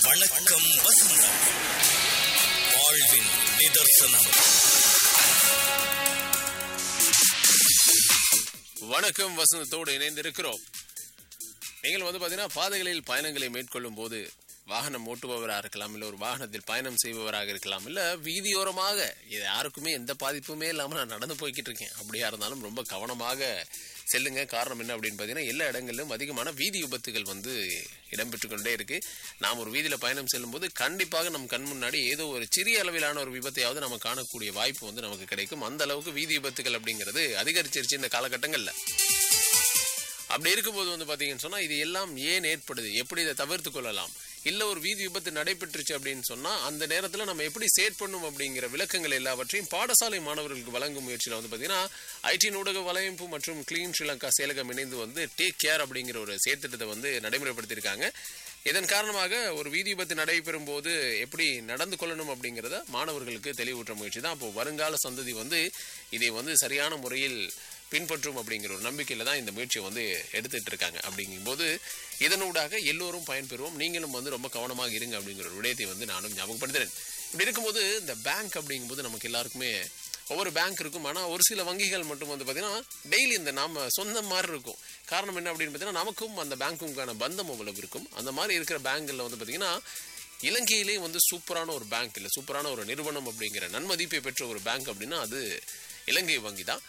வணக்கம் வசந்தம் வாழ்வின் நிதர்சனம் வணக்கம் வசந்தத்தோடு இணைந்திருக்கிறோம் நீங்கள் வந்து பார்த்தீங்கன்னா பாதைகளில் பயணங்களை மேற்கொள்ளும் போது வாகனம் ஓட்டுபவராக இருக்கலாம் இல்லை ஒரு வாகனத்தில் பயணம் செய்பவராக இருக்கலாம் இல்லை வீதியோரமாக இது யாருக்குமே எந்த பாதிப்புமே இல்லாமல் நான் நடந்து போய்கிட்டு இருக்கேன் அப்படியா இருந்தாலும் ரொம்ப கவனமாக செல்லுங்க காரணம் என்ன அப்படின்னு பார்த்தீங்கன்னா எல்லா இடங்களிலும் அதிகமான வீதி விபத்துகள் வந்து இடம்பெற்று கொண்டே இருக்கு நாம் ஒரு வீதியில் பயணம் செல்லும்போது கண்டிப்பாக நம் கண் முன்னாடி ஏதோ ஒரு சிறிய அளவிலான ஒரு விபத்தையாவது நம்ம காணக்கூடிய வாய்ப்பு வந்து நமக்கு கிடைக்கும் அந்த அளவுக்கு வீதி விபத்துகள் அப்படிங்கிறது அதிகரிச்சிருச்சு இந்த காலகட்டங்களில் அப்படி இருக்கும்போது வந்து பாத்தீங்கன்னு சொன்னா இது எல்லாம் ஏன் ஏற்படுது எப்படி இதை தவிர்த்து கொள்ளலாம் இல்ல ஒரு வீதி விபத்து நடைபெற்றுச்சு அப்படின்னு சொன்னா அந்த நேரத்துல நம்ம எப்படி சேட் பண்ணும் அப்படிங்கிற விளக்கங்கள் எல்லாவற்றையும் பாடசாலை மாணவர்களுக்கு வழங்கும் முயற்சியில வந்து பாத்தீங்கன்னா ஐடி ஊடக வலையமைப்பு மற்றும் கிளீன் ஸ்ரீலங்கா செயலகம் இணைந்து வந்து டேக் கேர் அப்படிங்கிற ஒரு செயற்திட்டத்தை வந்து நடைமுறைப்படுத்தியிருக்காங்க இதன் காரணமாக ஒரு வீதி விபத்து நடைபெறும் போது எப்படி நடந்து கொள்ளணும் அப்படிங்கிறத மாணவர்களுக்கு தெளிவூற்ற முயற்சி தான் அப்போ வருங்கால சந்ததி வந்து இதை வந்து சரியான முறையில் பின்பற்றும் அப்படிங்கிற ஒரு நம்பிக்கையில தான் இந்த முயற்சியை வந்து எடுத்துட்டு இருக்காங்க அப்படிங்கும்போது இதனூடாக எல்லோரும் பயன்பெறுவோம் நீங்களும் வந்து ரொம்ப கவனமாக இருங்க அப்படிங்கிற ஒரு விடயத்தை வந்து நானும் ஞாபகப்படுத்துறேன் இப்படி இருக்கும்போது இந்த பேங்க் அப்படிங்கும்போது நமக்கு எல்லாருக்குமே ஒவ்வொரு பேங்க் இருக்கும் ஆனால் ஒரு சில வங்கிகள் மட்டும் வந்து பார்த்தீங்கன்னா டெய்லி இந்த நாம சொந்த மாதிரி இருக்கும் காரணம் என்ன அப்படின்னு பார்த்தீங்கன்னா நமக்கும் அந்த பேங்க்குக்கான பந்தம் அவ்வளவு இருக்கும் அந்த மாதிரி இருக்கிற பேங்க்ல வந்து பார்த்தீங்கன்னா இலங்கையிலே வந்து சூப்பரான ஒரு பேங்க் இல்லை சூப்பரான ஒரு நிறுவனம் அப்படிங்கிற நன்மதிப்பை பெற்ற ஒரு பேங்க் அப்படின்னா அது இலங்கை வங்கி தான்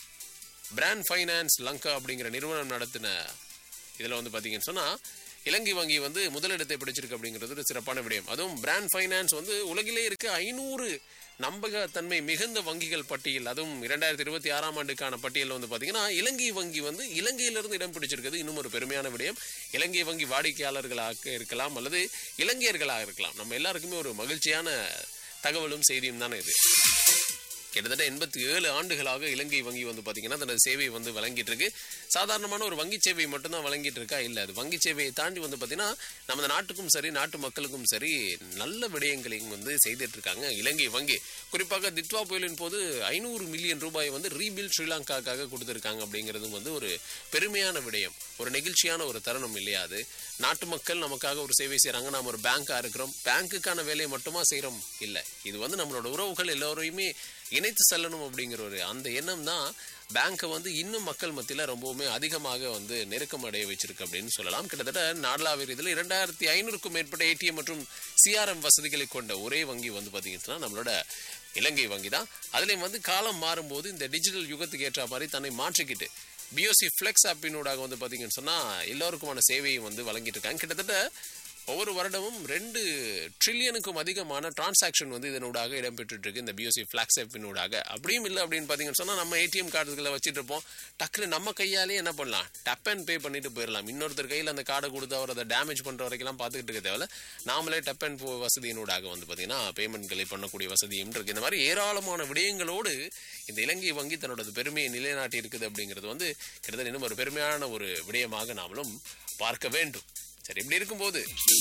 பிராண்ட் ஃபைனான்ஸ் லங்கா அப்படிங்கிற நிறுவனம் நடத்தின இதில் வந்து பார்த்தீங்கன்னு சொன்னால் இலங்கை வங்கி வந்து முதலிடத்தை பிடிச்சிருக்கு அப்படிங்கிறது ஒரு சிறப்பான விடயம் அதுவும் பிராண்ட் ஃபைனான்ஸ் வந்து உலகிலே இருக்க ஐநூறு நம்பகத்தன்மை மிகுந்த வங்கிகள் பட்டியல் அதுவும் இரண்டாயிரத்தி இருபத்தி ஆறாம் ஆண்டுக்கான பட்டியலில் வந்து பார்த்தீங்கன்னா இலங்கை வங்கி வந்து இலங்கையிலிருந்து இடம் பிடிச்சிருக்கிறது இன்னும் ஒரு பெருமையான விடயம் இலங்கை வங்கி வாடிக்கையாளர்களாக இருக்கலாம் அல்லது இலங்கையர்களாக இருக்கலாம் நம்ம எல்லாருக்குமே ஒரு மகிழ்ச்சியான தகவலும் செய்தியும் தானே இது கிட்டத்தட்ட எண்பத்தி ஏழு ஆண்டுகளாக இலங்கை வங்கி வந்து பார்த்தீங்கன்னா தனது சேவையை வந்து வழங்கிட்டு இருக்கு சாதாரணமான ஒரு வங்கி சேவை மட்டும்தான் வழங்கிட்டு இருக்கா இல்லை அது வங்கி சேவையை தாண்டி வந்து பார்த்தீங்கன்னா நம்ம நாட்டுக்கும் சரி நாட்டு மக்களுக்கும் சரி நல்ல விடயங்களையும் வந்து செய்துட்டு இருக்காங்க இலங்கை வங்கி குறிப்பாக தித்வா புயலின் போது ஐநூறு மில்லியன் ரூபாய் வந்து ரீபில் ஸ்ரீலங்காக்காக கொடுத்துருக்காங்க அப்படிங்கிறதும் வந்து ஒரு பெருமையான விடயம் ஒரு நெகிழ்ச்சியான ஒரு தருணம் இல்லையா அது நாட்டு மக்கள் நமக்காக ஒரு சேவை செய்கிறாங்க நாம் ஒரு பேங்காக இருக்கிறோம் பேங்க்குக்கான வேலையை மட்டுமா செய்கிறோம் இல்லை இது வந்து நம்மளோட உறவுகள் எல்லோரையுமே இணைத்து செல்லணும் அப்படிங்கிற ஒரு அந்த எண்ணம் தான் பேங்க்கை வந்து இன்னும் மக்கள் மத்தியில் ரொம்பவுமே அதிகமாக வந்து நெருக்கம் அடைய வச்சிருக்கு அப்படின்னு சொல்லலாம் கிட்டத்தட்ட நாடளாவிய இதில் இரண்டாயிரத்தி ஐநூறுக்கும் மேற்பட்ட ஏடிஎம் மற்றும் சிஆர்எம் வசதிகளை கொண்ட ஒரே வங்கி வந்து பார்த்தீங்கன்னா நம்மளோட இலங்கை வங்கி தான் அதுலேயும் வந்து காலம் மாறும்போது இந்த டிஜிட்டல் யுகத்துக்கு ஏற்ற மாதிரி தன்னை மாற்றிக்கிட்டு பிஓசி ஃப்ளெக்ஸ் ஆப்பினூடாக வந்து பார்த்தீங்கன்னு சொன்னால் எல்லோருக்குமான சேவையை வந்து வழங்கிட்டு இருக்காங்க கிட்டத்தட்ட ஒவ்வொரு வருடமும் ரெண்டு ட்ரில்லியனுக்கும் அதிகமான டிரான்சாக்ஷன் வந்து இதனூடாக இடம்பெற்று இருக்கு இந்த பிஓசி ஃபிளாக்ஸ் ஆப்பினூடாக அப்படியும் இல்லை அப்படின்னு பார்த்தீங்கன்னு சொன்னால் நம்ம ஏடிஎம் கார்டுகளை வச்சுட்டு இருப்போம் டக்குனு நம்ம கையாலே என்ன பண்ணலாம் டப் அண்ட் பே பண்ணிட்டு போயிடலாம் இன்னொருத்தர் கையில் அந்த கார்டை கொடுத்து அவர் அதை டேமேஜ் பண்ணுற வரைக்கும் பார்த்துக்கிட்டு இருக்க தேவையில்ல நாமளே டப் அண்ட் போ வசதியினூடாக வந்து பார்த்தீங்கன்னா பேமெண்ட்களை பண்ணக்கூடிய வசதியும் இருக்கு இந்த மாதிரி ஏராளமான விடயங்களோடு இந்த இலங்கை வங்கி தன்னோட பெருமையை நிலைநாட்டி இருக்குது அப்படிங்கிறது வந்து கிட்டத்தட்ட இன்னும் ஒரு பெருமையான ஒரு விடயமாக நாமளும் பார்க்க வேண்டும் சரி இப்படி இருக்கும்போது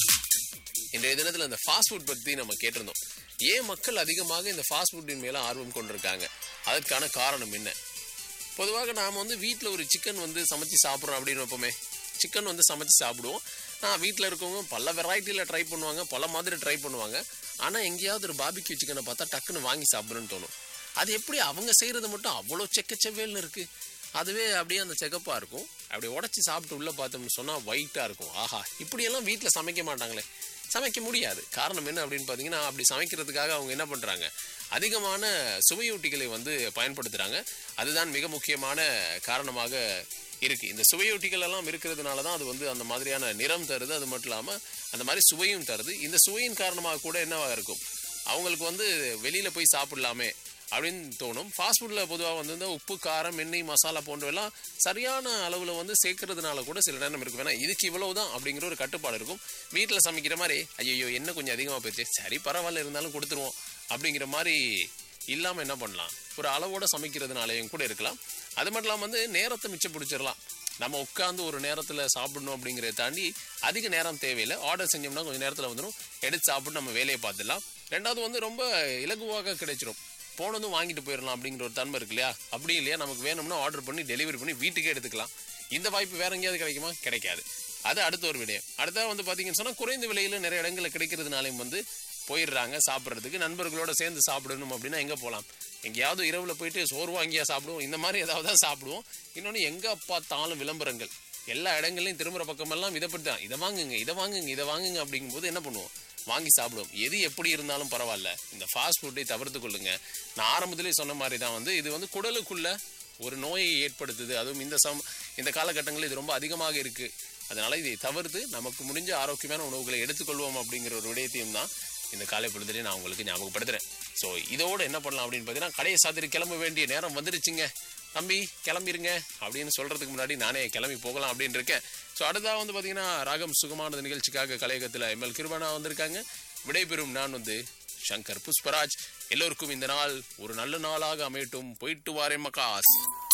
இன்றைய தினத்தில் இந்த ஃபாஸ்ட் ஃபுட் பற்றி நம்ம கேட்டிருந்தோம் ஏன் மக்கள் அதிகமாக இந்த ஃபாஸ்ட் ஃபுட்டின் மேலே ஆர்வம் கொண்டிருக்காங்க அதற்கான காரணம் என்ன பொதுவாக நாம் வந்து வீட்டில் ஒரு சிக்கன் வந்து சமைச்சு சாப்பிட்றோம் அப்படின்னு வைப்போமே சிக்கன் வந்து சமைச்சு சாப்பிடுவோம் நான் வீட்டில் இருக்கவங்க பல வெரைட்டியில் ட்ரை பண்ணுவாங்க பல மாதிரி ட்ரை பண்ணுவாங்க ஆனால் எங்கேயாவது ஒரு பாபிக்யூ சிக்கனை பார்த்தா டக்குன்னு வாங்கி சாப்பிடணும்னு தோணும் அது எப்படி அவங்க செய்கிறது மட்டும் அவ்வளோ செக்கச்செவ்வேல்னு இருக்குது அதுவே அப்படியே அந்த செகப்பாக இருக்கும் அப்படி உடச்சி சாப்பிட்டு உள்ளே பார்த்தோம்னு சொன்னால் ஒயிட்டாக இருக்கும் ஆஹா இப்படியெல்லாம் வீட்டில் சமைக்க மாட்டாங்களே சமைக்க முடியாது காரணம் என்ன அப்படின்னு பார்த்தீங்கன்னா அப்படி சமைக்கிறதுக்காக அவங்க என்ன பண்ணுறாங்க அதிகமான சுவையூட்டிகளை வந்து பயன்படுத்துகிறாங்க அதுதான் மிக முக்கியமான காரணமாக இருக்கு இந்த சுவையொட்டிகள் எல்லாம் இருக்கிறதுனால தான் அது வந்து அந்த மாதிரியான நிறம் தருது அது மட்டும் இல்லாமல் அந்த மாதிரி சுவையும் தருது இந்த சுவையின் காரணமாக கூட என்னவா இருக்கும் அவங்களுக்கு வந்து வெளியில போய் சாப்பிடலாமே அப்படின்னு தோணும் ஃபாஸ்ட் ஃபுட்டில் பொதுவாக வந்து இந்த உப்பு காரம் எண்ணெய் மசாலா போன்றவெல்லாம் சரியான அளவில் வந்து சேர்க்கறதுனால கூட சில நேரம் இருக்கும் ஏன்னா இதுக்கு இவ்வளவு தான் அப்படிங்கிற ஒரு கட்டுப்பாடு இருக்கும் வீட்டில் சமைக்கிற மாதிரி ஐயோ என்ன கொஞ்சம் அதிகமாக போயிடுச்சு சரி பரவாயில்ல இருந்தாலும் கொடுத்துருவோம் அப்படிங்கிற மாதிரி இல்லாமல் என்ன பண்ணலாம் ஒரு அளவோட சமைக்கிறதுனாலையும் கூட இருக்கலாம் அது மட்டும் இல்லாமல் வந்து நேரத்தை மிச்சம் பிடிச்சிடலாம் நம்ம உட்காந்து ஒரு நேரத்தில் சாப்பிடணும் அப்படிங்கிறத தாண்டி அதிக நேரம் தேவையில்லை ஆர்டர் செஞ்சோம்னா கொஞ்சம் நேரத்தில் வந்துடும் எடுத்து சாப்பிட்டு நம்ம வேலையை பார்த்துடலாம் ரெண்டாவது வந்து ரொம்ப இலகுவாக கிடைச்சிரும் போனதும் வாங்கிட்டு போயிடலாம் அப்படிங்கிற ஒரு தன்மை இருக்கு இல்லையா அப்படி இல்லையா நமக்கு வேணும்னா ஆர்டர் பண்ணி டெலிவரி பண்ணி வீட்டுக்கே எடுத்துக்கலாம் இந்த வாய்ப்பு வேற எங்கேயாவது கிடைக்குமா கிடைக்காது அது அடுத்த ஒரு விடயம் அடுத்தா வந்து பாத்தீங்கன்னு சொன்னா குறைந்த விலையில நிறைய இடங்கள்ல கிடைக்கிறதுனாலையும் வந்து போயிடுறாங்க சாப்பிட்றதுக்கு நண்பர்களோட சேர்ந்து சாப்பிடணும் அப்படின்னா எங்க போகலாம் எங்கேயாவது இரவுல போயிட்டு சோறு வாங்கியா சாப்பிடுவோம் இந்த மாதிரி ஏதாவது தான் சாப்பிடுவோம் இன்னொன்று எங்க பார்த்தாலும் விளம்பரங்கள் எல்லா இடங்கள்லையும் திரும்புற பக்கமெல்லாம் இதை பற்றி தான் இதை வாங்குங்க இதை வாங்குங்க இதை வாங்குங்க அப்படிங்கும்போது என்ன பண்ணுவோம் வாங்கி சாப்பிடுவோம் எது எப்படி இருந்தாலும் பரவாயில்ல இந்த ஃபாஸ்ட் ஃபுட்டை தவிர்த்து கொள்ளுங்க நான் ஆரம்பத்திலே சொன்ன மாதிரி தான் வந்து இது வந்து குடலுக்குள்ள ஒரு நோயை ஏற்படுத்துது அதுவும் இந்த சம் இந்த காலகட்டங்களில் இது ரொம்ப அதிகமாக இருக்கு அதனால இதை தவிர்த்து நமக்கு முடிஞ்ச ஆரோக்கியமான உணவுகளை எடுத்துக்கொள்வோம் அப்படிங்கிற ஒரு விடயத்தையும் தான் இந்த காலை பொழுதுலேயே நான் உங்களுக்கு ஞாபகப்படுத்துறேன் ஸோ இதோட என்ன பண்ணலாம் அப்படின்னு பார்த்தீங்கன்னா கடையை சாத்திரி கிளம்ப வேண்டிய நேரம் வந்துருச்சுங்க தம்பி கிளம்பிருங்க அப்படின்னு சொல்றதுக்கு முன்னாடி நானே கிளம்பி போகலாம் அப்படின்னு இருக்கேன் ஸோ அடுத்தா வந்து பார்த்தீங்கன்னா ராகம் சுகமானது நிகழ்ச்சிக்காக கலையகத்தில் எம்எல் கிருபனா வந்திருக்காங்க விடைபெறும் நான் வந்து சங்கர் புஷ்பராஜ் எல்லோருக்கும் இந்த நாள் ஒரு நல்ல நாளாக அமையட்டும் போயிட்டு வாரேன் மக்காஸ்